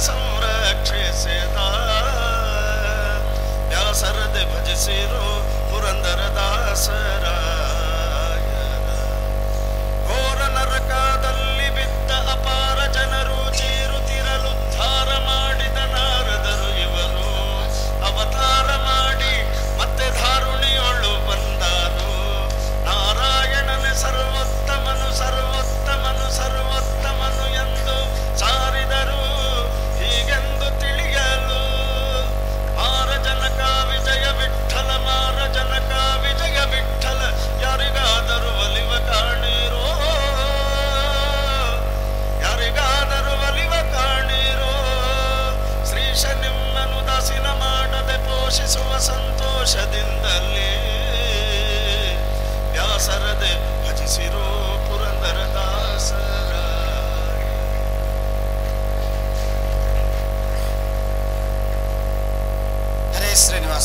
ಸಂರಕ್ಷಿಸಿದ ವ್ಯಾಸರದೆ ಭಜಿಸಿರೋ ಪುರಂದರ ದಾಸರಾಯ ಘೋರ ನರಕದಲ್ಲಿ ಬಿದ್ದ ಅಪಾರ ಜನರು ಚೀರುತ್ತಿರಲುದ್ಧಾರ ಮಾಡಿದ ನಾರದರು ಇವರು ಅವತಾರ ಮಾಡಿ ಮತ್ತೆ ಧಾರುಣಿಯೊಳು ಬಂದರು ನಾರಾಯಣನೆ ಸರ್ವೋತ್ತಮನು ಸರ್ವೋತ್ತಮನು ಸರ್ವೋತ್ತಮನು ಎಂದು ಸಾರಿದರು ಹೀಗೆಂದು ತಿಳಿಯಲು ಮಾರಜನಕ ವಿಜಯ ವಿಠಲ ಮಾರಜನಕ ವಿಜಯ ವಿಠಲ ಯಾರಿಗಾದರೂ ಒಲಿವ ಕಾಣಿರೋ ಯಾರಿಗಾದರೂ ಒಲಿವ ಕಾಣಿರೋ ಶ್ರೀಶ ನಿಮ್ಮನು ದಾಸಿನ ಮಾಡದೆ ಪೋಷಿಸುವ ಸಂತೋಷದಿಂದಲೇ ವ್ಯಾಸರದೆ ಭಜಿಸಿರೋ ಪುರಂದರ ದಾಸರ ಹರೇ ಶ್ರೀನಿವಾಸ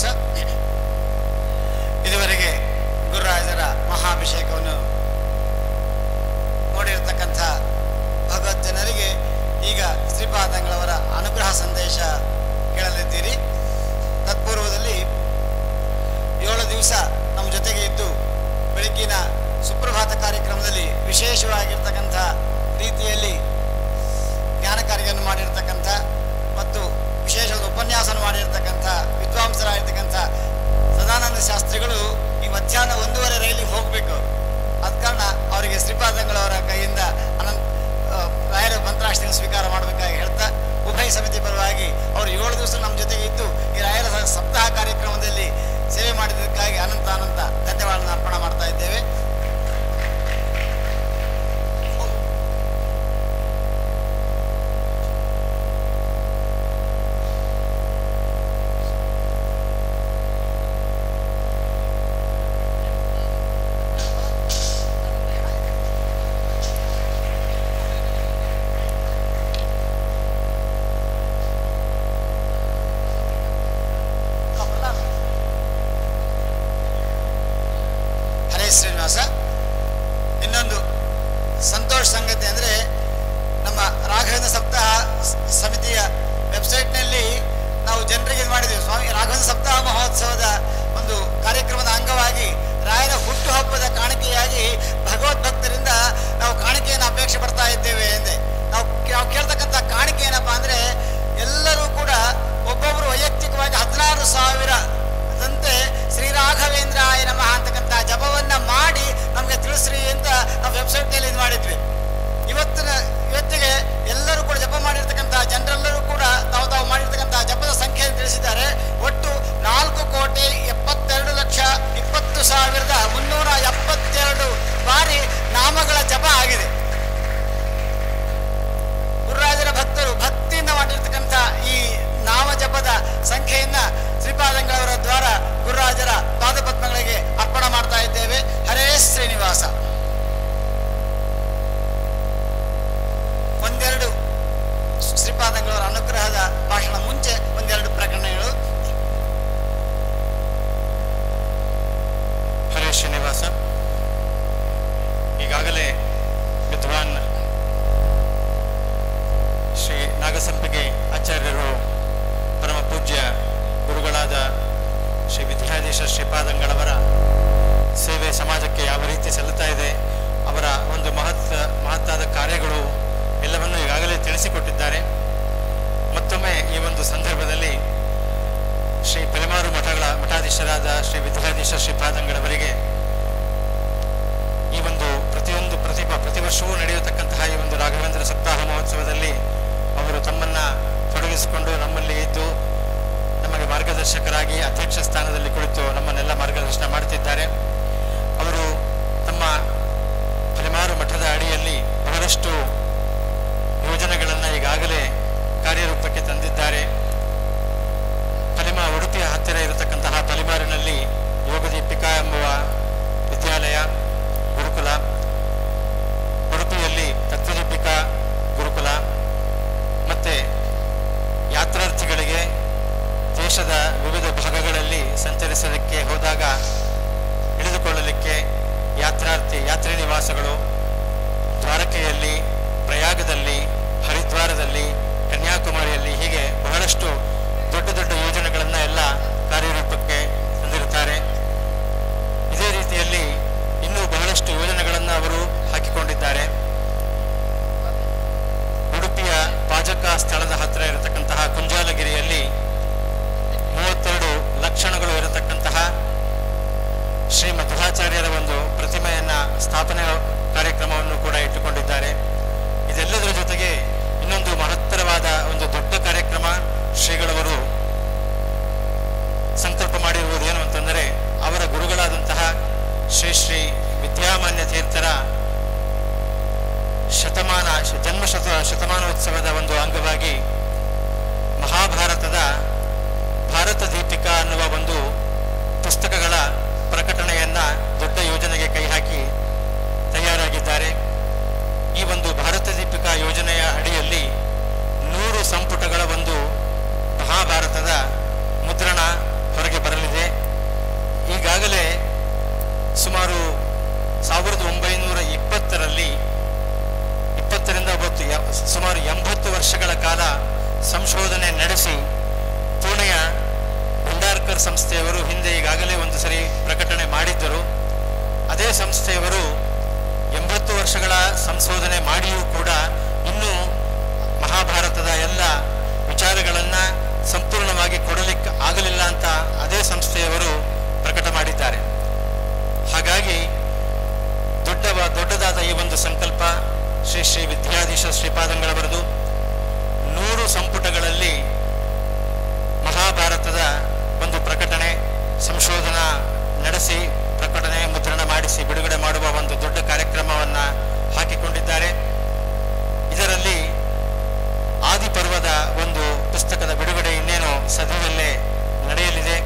ಇದುವರೆಗೆ ಗುರುರಾಜರ ಮಹಾಭಿಷೇಕವನ್ನು ನೋಡಿರ್ತಕ್ಕಂಥ ಭಗವತ್ ಜನರಿಗೆ ಈಗ ಶ್ರೀಪಾದಂಗಳವರ ಅನುಗ್ರಹ ಸಂದೇಶ ಕೇಳಲಿದ್ದೀರಿ ತತ್ಪೂರ್ವದಲ್ಲಿ ಏಳು ದಿವಸ ನಮ್ಮ ಜೊತೆಗೆ ಇದ್ದು ಬೆಳಗ್ಗಿನ ಸುಪ್ರಭಾತ ಕಾರ್ಯಕ್ರಮದಲ್ಲಿ ವಿಶೇಷವಾಗಿರ್ತಕ್ಕಂಥ ರೀತಿಯಲ್ಲಿ ಜ್ಞಾನ ಕಾರ್ಯವನ್ನು ಮಾಡಿರ್ತಕ್ಕಂಥ ಮತ್ತು ವಿಶೇಷವಾದ ಉಪನ್ಯಾಸವನ್ನು ಮಾಡಿರ್ತಕ್ಕಂಥ ವಿದ್ವಾಂಸರಾಗಿರ್ತಕ್ಕಂಥ ಸದಾನಂದ ಶಾಸ್ತ್ರಿಗಳು ಈ ಮಧ್ಯಾಹ್ನ ಒಂದೂವರೆ ರೈಲಿಗೆ ಹೋಗಬೇಕು ಅದ ಕಾರಣ ಅವರಿಗೆ ಶ್ರೀಪಾದಂಗಳವರ ಕೈಯಿಂದ ಅನಂತ ಆ, ರಾಯರ ಮಂತ್ರಾಕ್ಷರ ಸ್ವೀಕಾರ ಮಾಡಬೇಕಾಗಿ ಹೇಳ್ತಾ ಉಭಯ ಸಮಿತಿ ಪರವಾಗಿ ಅವರು ಏಳು ದಿವಸ ನಮ್ಮ ಜೊತೆಗೆ ಇದ್ದು ಈ ರಾಯರ ಸ- ಸಪ್ತಾಹ ಕಾರ್ಯಕ್ರಮದಲ್ಲಿ ಸೇವೆ ಮಾಡಿದ್ದಕ್ಕಾಗಿ ಅನಂತ ಅನಂತ ಧನ್ಯವಾದಗಳನ್ನು ಅರ್ಪಣೆ ಮಾಡ್ತಾ ಇದ್ದೇವೆ ಹರೇ ಶ್ರೀನಿವಾಸ ಇನ್ನೊಂದು ಸಂತೋಷ ಸಂಗತಿ ಅಂದರೆ ನಮ್ಮ ರಾಘವೇಂದ್ರ ಸಪ್ತಾಹ ಸ- ಸಮಿತಿಯ ವೆಬ್ಸೈಟ್ನಲ್ಲಿ ನಾವು ಜನರಿಗೆ ಇದು ಮಾಡಿದ್ದೀವಿ ಸ್ವಾಮಿ ರಾಘವೇಂದ್ರ ಸಪ್ತಾಹ ಮಹೋತ್ಸವದ ಒಂದು ಕಾರ್ಯಕ್ರಮದ ಅಂಗವಾಗಿ ರಾಯರ ಹುಟ್ಟುಹಬ್ಬದ ಕಾಣಿಕೆಯಾಗಿ ಭಗವದ್ಭಕ್ತರಿಂದ ನಾವು ಕಾಣಿಕೆಯನ್ನು ಅಪೇಕ್ಷೆ ಪಡ್ತಾ ಇದ್ದೇವೆ ಎಂದೆ ನಾವು ನಾವು ಕೇಳ್ತಕ್ಕಂಥ ಕಾಣಿಕೆ ಏನಪ್ಪಾ ಅಂದರೆ ಎಲ್ಲರೂ ಕೂಡ ಒಬ್ಬೊಬ್ಬರು ವೈಯಕ್ತಿಕವಾಗಿ ಹದಿನಾರು ಸಾವಿರ ದಂತೆ ಶ್ರೀರಾಘವೇಂದ್ರಾಯ ನಮಃ ಅಂತಕ್ಕಂಥ ಜಪವನ್ನ ಮಾಡಿ ನಮಗೆ ತಿಳಿಸ್ರಿ ಅಂತ ನಾವು ವೆಬ್ಸೈಟ್ನಲ್ಲಿ ಇದು ಮಾಡಿದ್ವಿ ಇವತ್ತಿನ ಇವತ್ತಿಗೆ ಎಲ್ಲರೂ ಕೂಡ ಜಪ ಮಾಡಿರ್ತಕ್ಕಂಥ ಜನರೆಲ್ಲರೂ ಕೂಡ ತಾವು ತಾವು ಮಾಡಿರ್ತಕ್ಕಂಥ ಜಪದ ಸಂಖ್ಯೆಯನ್ನು ತಿಳಿಸಿದ್ದಾರೆ ಒಟ್ಟು ನಾಲ್ಕು ಕೋಟಿ ಎಪ್ಪತ್ತೆರಡು ಲಕ್ಷ ಇಪ್ಪತ್ತು ಸಾವಿರದ ಮುನ್ನೂರ ಎಪ್ಪತ್ತೆರಡು ಬಾರಿ ನಾಮಗಳ ಜಪ ಆಗಿದೆ ಗುರುರಾಜರ ಭಕ್ತರು ಭಕ್ತಿಯಿಂದ ಮಾಡಿರ್ತಕ್ಕಂಥ ಈ ನಾಮ ಜಪದ ಸಂಖ್ಯೆಯನ್ನ ಶ್ರೀಪಾದಂಗಳವರ ದ್ವಾರ ಗುರುರಾಜರ ಪಾದಪದ್ಮಗಳಿಗೆ ಅರ್ಪಣೆ ಮಾಡ್ತಾ ಇದ್ದೇವೆ ಹರೇ ಶ್ರೀನಿವಾಸ ಒಂದೆರಡು ಶ್ರೀಪಾದಂಗಳವರ ಅನುಗ್ರಹದ ಭಾಷಣ ಮುಂಚೆ ಒಂದೆರಡು ಪ್ರಕರಣಗಳು ಹರೇ ಶ್ರೀನಿವಾಸ ಈಗಾಗಲೇ ವಿದ್ವಾನ್ ಶ್ರೀ ನಾಗಸಂಪಿಗೆ ಆಚಾರ್ಯರು ಪರಮ ಪೂಜ್ಯ ಗುರುಗಳಾದ ಶ್ರೀ ವಿದ್ಯಾಧೀಶ ಶ್ರೀಪಾದಂಗಳವರ ಸೇವೆ ಶ್ರೀ ವಿದ್ಯಾಮಾನ್ಯ ತೀರ್ಥರ ಶತಮಾನ ಶ- ಜನ್ಮ ಶತ ಶತಮಾನೋತ್ಸವದ ಒಂದು ಅಂಗವಾಗಿ ಮಹಾಭಾರತದ ಭಾರತ ದೀಪಿಕಾ ಅನ್ನುವ ಒಂದು ಪುಸ್ತಕಗಳ ಪ್ರಕಟಣೆಯನ್ನ ದೊಡ್ಡ ಯೋಜನೆಗೆ ಕೈ ಹಾಕಿ ತಯಾರಾಗಿದ್ದಾರೆ ಈ ಒಂದು ಭಾರತ ದೀಪಿಕಾ ಯೋಜನೆಯ ಅಡಿಯಲ್ಲಿ ನೂರು ಸಂಪುಟಗಳ ಒಂದು ಮಹಾಭಾರತದ ಮುದ್ರಣ ಹೊರಗೆ ಬರಲಿದೆ ಈಗಾಗಲೇ ಸುಮಾರು ಸಾವಿರದ ಒಂಬೈನೂರ ಇಪ್ಪತ್ತರಲ್ಲಿ ಇಪ್ಪತ್ತರಿಂದ ಒಬ್ಬತ್ತು ಯ- ಸುಮಾರು ಎಂಬತ್ತು ವರ್ಷಗಳ ಕಾಲ ಸಂಶೋಧನೆ ನಡೆಸಿ ಪುಣೆಯ ಭಂಡಾರ್ಕರ್ ಸಂಸ್ಥೆಯವರು ಹಿಂದೆ ಈಗಾಗಲೇ ಒಂದು ಸರಿ ಪ್ರಕಟಣೆ ಮಾಡಿದ್ದರು ಅದೇ ಸಂಸ್ಥೆಯವರು ಎಂಬತ್ತು ವರ್ಷಗಳ ಸಂಶೋಧನೆ ಮಾಡಿಯೂ ಕೂಡ ಇನ್ನೂ ಮಹಾಭಾರತದ ಎಲ್ಲ ವಿಚಾರಗಳನ್ನು ಸಂಪೂರ್ಣವಾಗಿ ಕೊಡಲಿಕ್ಕೆ ಆಗಲಿಲ್ಲ ಅಂತ ಅದೇ ಸಂಸ್ಥೆಯವರು ಪ್ರಕಟ ಮಾಡಿದ್ದಾರೆ ಹಾಗಾಗಿ ದೊಡ್ಡ ದೊಡ್ಡದಾದ ಈ ಒಂದು ಸಂಕಲ್ಪ ಶ್ರೀ ಶ್ರೀ ವಿದ್ಯಾಧೀಶ ಶ್ರೀಪಾದಂಗಳವರದು ನೂರು ಸಂಪುಟಗಳಲ್ಲಿ ಮಹಾಭಾರತದ ಒಂದು ಪ್ರಕಟಣೆ ಸಂಶೋಧನಾ ನಡೆಸಿ ಪ್ರಕಟಣೆ ಮುದ್ರಣ ಮಾಡಿಸಿ ಬಿಡುಗಡೆ ಮಾಡುವ ಒಂದು ದೊಡ್ಡ ಕಾರ್ಯಕ್ರಮವನ್ನು ಹಾಕಿಕೊಂಡಿದ್ದಾರೆ ಇದರಲ್ಲಿ ಆದಿಪರ್ವದ ಒಂದು ಪುಸ್ತಕದ ಬಿಡುಗಡೆ ಇನ್ನೇನು ಸದ್ಯದಲ್ಲೇ ನಡೆಯಲಿದೆ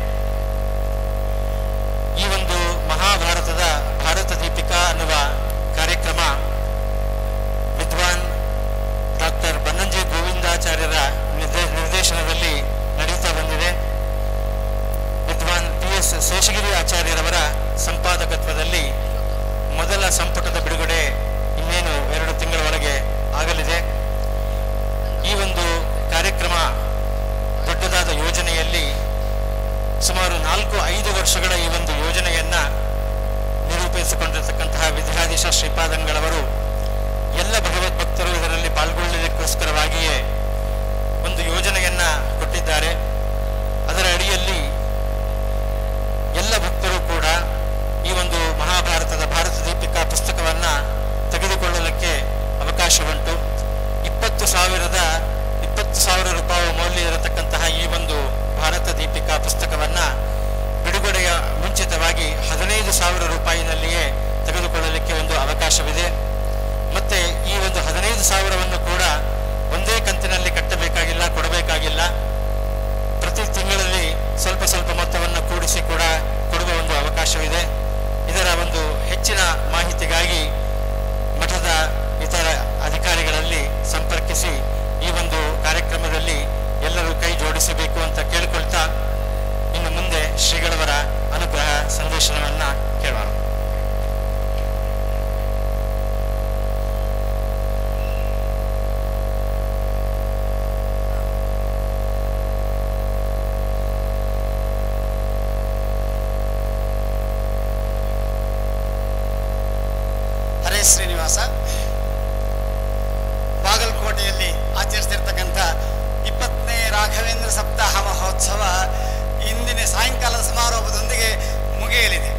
ಈ ಒಂದು ಮಹಾಭಾರತದ ಭಾರತ ದೀಪಿಕಾ ಅನ್ನುವ ಕಾರ್ಯಕ್ರಮ ವಿದ್ವಾನ್ ಡಾಕ್ಟರ್ ಬನ್ನಂಜೆ ಗೋವಿಂದಾಚಾರ್ಯರ ನಿರ್ದೇ- ನಿರ್ದೇಶನದಲ್ಲಿ ನಡೀತಾ ಬಂದಿದೆ ವಿದ್ವಾನ್ ಪಿ ಎಸ್ ಶೇಷಗಿರಿ ಆಚಾರ್ಯರವರ ಸಂಪಾದಕತ್ವದಲ್ಲಿ ಮೊದಲ ಸಂಪುಟದ ಬಿಡುಗಡೆ ಇನ್ನೇನು ಎರಡು ತಿಂಗಳ ಒಳಗೆ ಆಗಲಿದೆ ಈ ಒಂದು ಕಾರ್ಯಕ್ರಮ ದೊಡ್ಡದಾದ ಯೋಜನೆಯಲ್ಲಿ ಸುಮಾರು ನಾಲ್ಕು ಐದು ವರ್ಷಗಳ ಈ ಒಂದು ಯೋಜನೆಯನ್ನ ನಿರೂಪಿಸಿಕೊಂಡಿರತಕ್ಕಂತಹ ವಿದ್ಯಾಧೀಶ ಶ್ರೀಪಾದಂಗಳವರು ಎಲ್ಲ ಭಗವದ್ಭಕ್ತರು ಇದರಲ್ಲಿ ಪಾಲ್ಗೊಳ್ಳಲಿಕ್ಕೋಸ್ಕರವಾಗಿಯೇ ಒಂದು ಯೋಜನೆಯನ್ನ ಕೊಟ್ಟಿದ್ದಾರೆ ಅದರ ಅಡಿಯಲ್ಲಿ ಎಲ್ಲ ಭಕ್ತರು ಕೂಡ ಈ ಒಂದು ಮಹಾಭಾರತದ ಭಾರತ ದೀಪಿಕಾ ಪುಸ್ತಕವನ್ನ ತೆಗೆದುಕೊಳ್ಳಲಿಕ್ಕೆ ಅವಕಾಶವುಂಟು ಇಪ್ಪತ್ತು ಸಾವಿರದ ಇಪ್ಪತ್ತು ಸಾವಿರ ರೂಪಾಯಿ ಮೌಲ್ಯ ಇರತಕ್ಕಂತಹ ಈ ಒಂದು ಭಾರತ ದೀಪಿಕಾ ಪುಸ್ತಕವನ್ನ ಬಿಡುಗಡೆಯ ಮುಂಚಿತವಾಗಿ ಹದಿನೈದು ಸಾವಿರ ರೂಪಾಯಿನಲ್ಲಿಯೇ ತೆಗೆದುಕೊಳ್ಳಲಿಕ್ಕೆ ಒಂದು ಅವಕಾಶವಿದೆ ಮತ್ತೆ ಈ ಒಂದು ಹದಿನೈದು ಸಾವಿರವನ್ನು ಕೂಡ ಒಂದೇ ಕಂತಿನಲ್ಲಿ ಕಟ್ಟಬೇಕಾಗಿಲ್ಲ ಕೊಡಬೇಕಾಗಿಲ್ಲ ಪ್ರತಿ ತಿಂಗಳಲ್ಲಿ ಸ್ವಲ್ಪ ಸ್ವಲ್ಪ ಮೊತ್ತವನ್ನು ಕೂಡಿಸಿ ಕೂಡ ಕೊಡುವ ಒಂದು ಅವಕಾಶವಿದೆ ಇದರ ಒಂದು ಹೆಚ್ಚಿನ ಮಾಹಿತಿಗಾಗಿ ಮಠದ ಇತರ ಅಧಿಕಾರಿಗಳಲ್ಲಿ ಸಂಪರ್ಕಿಸಿ ಈ ಒಂದು ಕಾರ್ಯಕ್ರಮದಲ್ಲಿ ಎಲ್ಲರೂ ಕೈ ಜೋಡಿಸಬೇಕು ಅಂತ ಕೇಳಿಕೊಳ್ತಾ ಇನ್ನು ಮುಂದೆ ಶ್ರೀಗಳವರ ಅನುಗ್ರಹ ಸಂದೇಶನವನ್ನ ಕೇಳೋಣ ಹರೇ ಶ್ರೀನಿವಾಸ ಬಾಗಲಕೋಟೆಯಲ್ಲಿ ಆಚರಿಸ್ತಿರ್ತಕ್ಕಂಥ ಇಪ್ಪತ್ತನೇ ರಾಘವೇಂದ್ರ ಸಪ್ತಾಹ ಮಹೋತ್ಸವ ಇಂದಿನ ಸಾಯಂಕಾಲದ ಸಮಾರೋಪದೊಂದಿಗೆ ಮುಗಿಯಲಿದೆ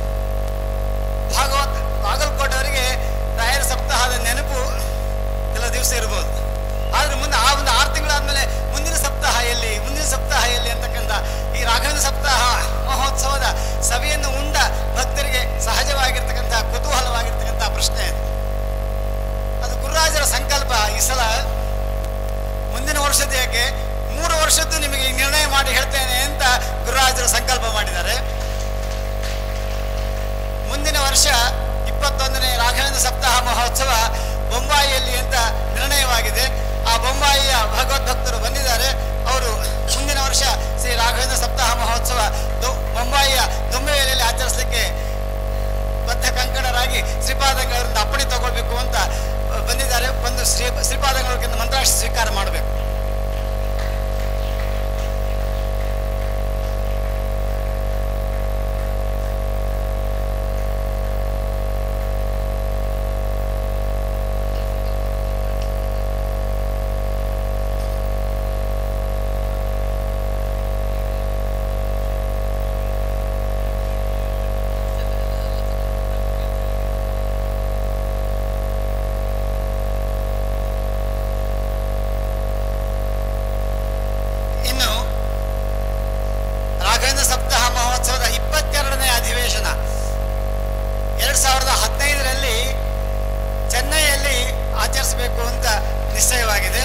ಭಾಗವತ್ ಬಾಗಲಕೋಟೆಯವರಿಗೆ ರಾಯರ ಸಪ್ತಾಹದ ನೆನಪು ಕೆಲವು ದಿವಸ ಇರ್ಬೋದು ಆದ್ರೆ ಮುಂದೆ ಆ ಒಂದು ಆರು ತಿಂಗಳಾದ್ಮೇಲೆ ಮುಂದಿನ ಸಪ್ತಾಹ ಎಲ್ಲಿ ಮುಂದಿನ ಸಪ್ತಾಹ ಎಲ್ಲಿ ಅಂತಕ್ಕಂಥ ಈ ರಾಘವೇಂದ್ರ ಸಪ್ತಾಹ ಮಹೋತ್ಸವದ ಸಭೆಯನ್ನು ಉಂಡ ಭಕ್ತರಿಗೆ ಸಹಜವಾಗಿರ್ತಕ್ಕಂಥ ಕುತೂಹಲವಾಗಿರ್ತಕ್ಕಂಥ ಪ್ರಶ್ನೆ ಅದು ಅದು ಗುರುರಾಜರ ಸಂಕಲ್ಪ ಈ ಸಲ ಮುಂದಿನ ವರ್ಷದ ಯಾಕೆ ಮೂರು ವರ್ಷದ್ದು ನಿಮಗೆ ಈ ನಿರ್ಣಯ ಮಾಡಿ ಹೇಳ್ತೇನೆ ಅಂತ ಗುರುರಾಜರು ಸಂಕಲ್ಪ ಮಾಡಿದ್ದಾರೆ ಮುಂದಿನ ವರ್ಷ ಇಪ್ಪತ್ತೊಂದನೇ ರಾಘವೇಂದ್ರ ಸಪ್ತಾಹ ಮಹೋತ್ಸವ ಬೊಂಬಾಯಿಯಲ್ಲಿ ಅಂತ ನಿರ್ಣಯವಾಗಿದೆ ಆ ಬೊಂಬಾಯಿಯ ಭಗವದ್ಭಕ್ತರು ಬಂದಿದ್ದಾರೆ ಅವರು ಮುಂದಿನ ವರ್ಷ ಶ್ರೀ ರಾಘವೇಂದ್ರ ಸಪ್ತಾಹ ಮಹೋತ್ಸವ ದೊ- ಬೊಂಬಾಯಿಯ ದೊಂಬೆಯಲ್ಲಿ ಆಚರಿಸಲಿಕ್ಕೆ ಬದ್ಧ ಕಂಕಣರಾಗಿ ಶ್ರೀಪಾದಂಗಳವರಿಂದ ಅಪ್ಪಣೆ ತಗೊಳ್ಬೇಕು ಅಂತ ಅಹ್, ಬಂದಿದ್ದಾರೆ ಬಂದು ಶ್ರೀ ಶ್ರೀಪಾದಂಗಳವರಿಂದ ಮಂತ್ರಾಕ್ಷ ಸ್ವೀಕಾರ ಮಾಡಬೇಕು ನಿಶ್ಚಯವಾಗಿದೆ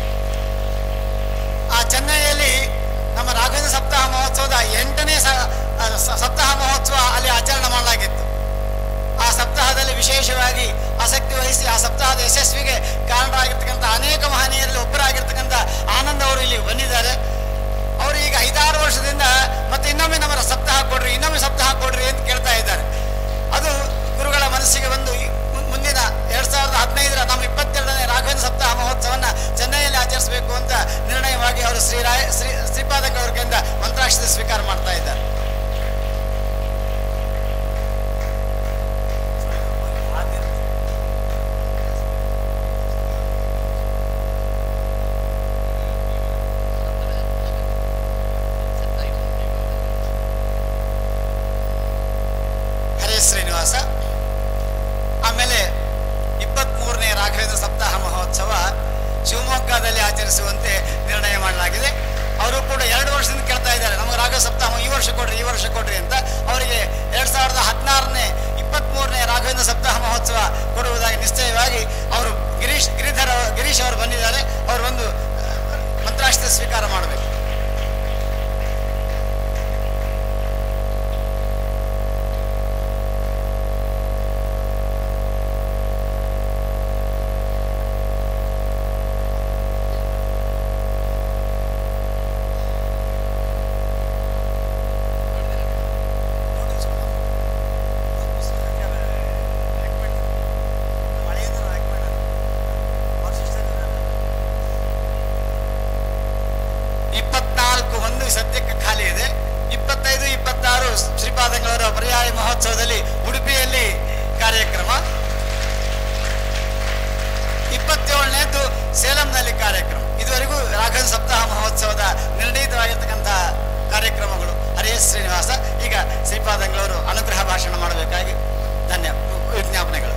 ಆ ಚೆನ್ನೈಯಲ್ಲಿ ನಮ್ಮ ರಾಘವೇಂದ್ರ ಸಪ್ತಾಹ ಮಹೋತ್ಸವದ ಎಂಟನೇ ಸ- ಆ, ಸ- ಸಪ್ತಾಹ ಮಹೋತ್ಸವ ಅಲ್ಲಿ ಆಚರಣೆ ಮಾಡಲಾಗಿತ್ತು ಆ ಸಪ್ತಾಹದಲ್ಲಿ ವಿಶೇಷವಾಗಿ ಆಸಕ್ತಿ ವಹಿಸಿ ಆ ಸಪ್ತಾಹದ ಯಶಸ್ವಿಗೆ ಕಾರಣರಾಗಿರ್ತಕ್ಕಂಥ ಅನೇಕ ಮಹನೀಯರಲ್ಲಿ ಒಬ್ಬರಾಗಿರ್ತಕ್ಕಂಥ ಆನಂದ್ ಅವರು ಇಲ್ಲಿ ಬಂದಿದ್ದಾರೆ ಅವರು ಈಗ ಐದಾರು ವರ್ಷದಿಂದ ಮತ್ತೆ ಇನ್ನೊಮ್ಮೆ ನಮ್ಮ ಸಪ್ತಾಹ ಕೊಡ್ರಿ ಇನ್ನೊಮ್ಮೆ ಸಪ್ತಾಹ ಕೊಡ್ರಿ ಅಂತ ಕೇಳ್ತಾ ಇದ್ದಾರೆ ಅದು ಗುರುಗಳ ಮನಸ್ಸಿಗೆ ಬಂದು ಈ ಮು- ಮುಂದಿನ ಎರಡ್ ಸಾವಿರದ ಹದಿನೈದರ ನಮ್ಮ ಇಪ್ಪತ್ತೆರಡನೇ ರಾಘವೇಂದ್ರ ಸಪ್ತಾಹ ಮಹೋತ್ಸವನ್ನ ಚೆನ್ನೈಯಲ್ಲಿ ಆಚರಿಸಬೇಕು ಅಂತ ನಿರ್ಣಯವಾಗಿ ಅವರು ಶ್ರೀರಾಯ ಶ್ರೀ ಶ್ರೀಪಾದಕರ ಕೈಯಿಂದ ಮಂತ್ರಾಕ್ಷತೆ ಸ್ವೀಕಾರ ಮಾಡ್ತಾ ಇದ್ದಾರೆ ಹರೇ ಶ್ರೀನಿವಾಸ ಆಮೇಲೆ ಇಪ್ಪತ್ತ್ಮೂರನೇ ರಾಘವೇಂದ್ರ ಸಪ್ತಾಹ ಮಹೋತ್ಸವ ಶಿವಮೊಗ್ಗದಲ್ಲಿ ಆಚರಿಸುವಂತೆ ನಿರ್ಣಯ ಮಾಡಲಾಗಿದೆ ಅವರು ಕೂಡ ಎರಡು ವರ್ಷದಿಂದ ಕೇಳ್ತಾ ಇದ್ದಾರೆ ನಮಗೆ ರಾಘವ ಸಪ್ತಾಹ ಈ ವರ್ಷ ಕೊಡ್ರಿ ಈ ವರ್ಷ ಕೊಡ್ರಿ ಅಂತ ಅವರಿಗೆ ಎರಡ್ ಸಾವಿರದ ಹದಿನಾರನೇ ಇಪ್ಪತ್ತ್ಮೂರನೇ ರಾಘವೇಂದ್ರ ಸಪ್ತಾಹ ಮಹೋತ್ಸವ ಕೊಡುವುದಾಗಿ ನಿಶ್ಚಯವಾಗಿ ಅವರು ಗಿರೀಶ್ ಗಿರಿಧರ ಗಿರೀಶ್ ಅವರು ಬಂದಿದ್ದಾರೆ ಅವರು ಒಂದು ಮಂತ್ರಾಕ್ಷತೆ ಸ್ವೀಕಾರ ಮಾಡಬೇಕು ಇಪ್ಪತ್ನಾಲ್ಕು ಒಂದು ಸದ್ಯಕ್ಕೆ ಖಾಲಿ ಇದೆ ಇಪ್ಪತ್ತೈದು ಇಪ್ಪತ್ತಾರು ಶ್ರೀಪಾದಂಗಳವರ ಪರ್ಯಾಯ ಮಹೋತ್ಸವದಲ್ಲಿ ಉಡುಪಿಯಲ್ಲಿ ಕಾರ್ಯಕ್ರಮ ಇಪ್ಪತ್ತೇಳನೇದು ಸೇಲಂನಲ್ಲಿ ಕಾರ್ಯಕ್ರಮ ಇದುವರೆಗೂ ರಾಘವೇಂದ್ರ ಸಪ್ತಾಹ ಮಹೋತ್ಸವದ ನಿರ್ಣೀತವಾಗಿರ್ತಕ್ಕಂಥ ಕಾರ್ಯಕ್ರಮಗಳು ಹರೇ ಶ್ರೀನಿವಾಸ ಈಗ ಶ್ರೀಪಾದಂಗಳವರು ಅನುಗ್ರಹ ಭಾಷಣ ಮಾಡಬೇಕಾಗಿ ಧನ್ಯ ವಿಜ್ಞಾಪನೆಗಳು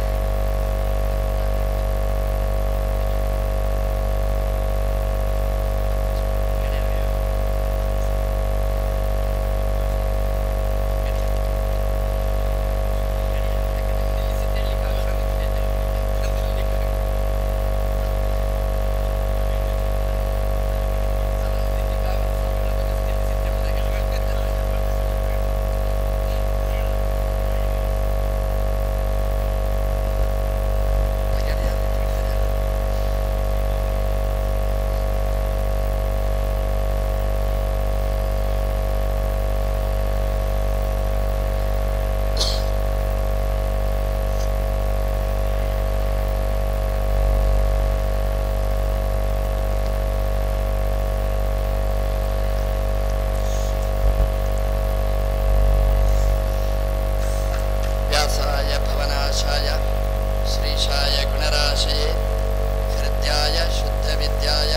व्यासाय भवनाशाय श्रीशाय गुणराशये हृद्याय शुद्धविद्याय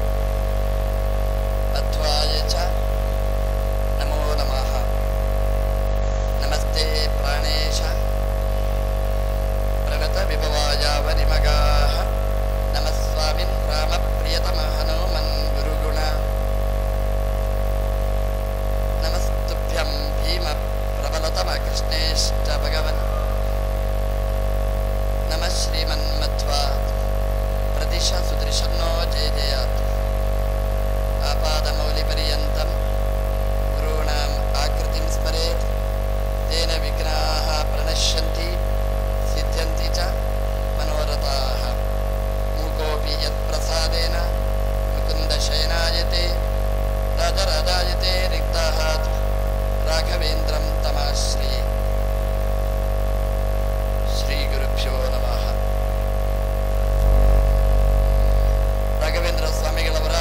अध्वाय च नमो नमः नमस्ते प्राणेश प्रणतविभवाय वरिमगाः नमः स्वामिन् रामप्रियतमहनो मन्गुरुगुण नमस्तुभ्यं भीम प्रबलतमकृष्णेष्ट भगवन् नमः श्रीमन्मध्वा प्रदिश सुदृशन्नो जय जयात् आपादमौलिपर्यन्तं गुरूणाम् आकृतिं स्मरेत् तेन विघ्नाः प्रणश्यन्ति सिद्ध्यन्ति च मनोरथाः मूकोऽपि यत्प्रसादेन मुकुन्दशयनायते राजराजायते रिक्ताः तु राघवेन्द्रं तमाश्रये ಶ್ರೀಗುರುಭ್ಯೋ ನಮಃ ರಾಘವೇಂದ್ರ ಸ್ವಾಮಿಗಳವರ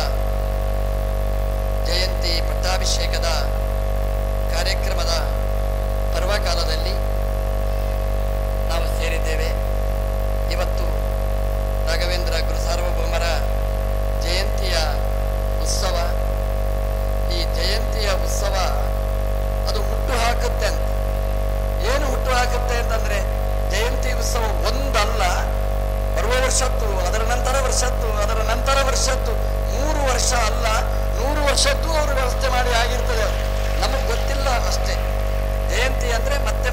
ಜಯಂತಿ ಪಟ್ಟಾಭಿಷೇಕದ ಕಾರ್ಯಕ್ರಮದ ಪರ್ವಕಾಲದಲ್ಲಿ ನಾವು ಸೇರಿದ್ದೇವೆ ಇವತ್ತು ರಾಘವೇಂದ್ರ ಗುರು ಸಾರ್ವಭೌಮರ ಜಯಂತಿಯ ಉತ್ಸವ ಈ ಜಯಂತಿಯ ಉತ್ಸವ ಅದು ಹುಟ್ಟು ಹಾಕುತ್ತೆ ಅಂತ ಏನು ಹುಟ್ಟು ಹಾಕುತ್ತೆ ಅಂತಂದ್ರೆ ಜಯಂತಿ ಉತ್ಸವ ಒಂದಲ್ಲ ಬರುವ ವರ್ಷದ್ದು ಅದರ ನಂತರ ವರ್ಷದ್ದು ಅದರ ನಂತರ ವರ್ಷದ್ದು ಮೂರು ವರ್ಷ ಅಲ್ಲ ನೂರು ವರ್ಷದ್ದು ಅವರು ವ್ಯವಸ್ಥೆ ಮಾಡಿ ಆಗಿರ್ತದೆ ನಮಗೆ ಗೊತ್ತಿಲ್ಲ ಅಷ್ಟೇ ಜಯಂತಿ ಅಂದ್ರೆ ಮತ್ತೆ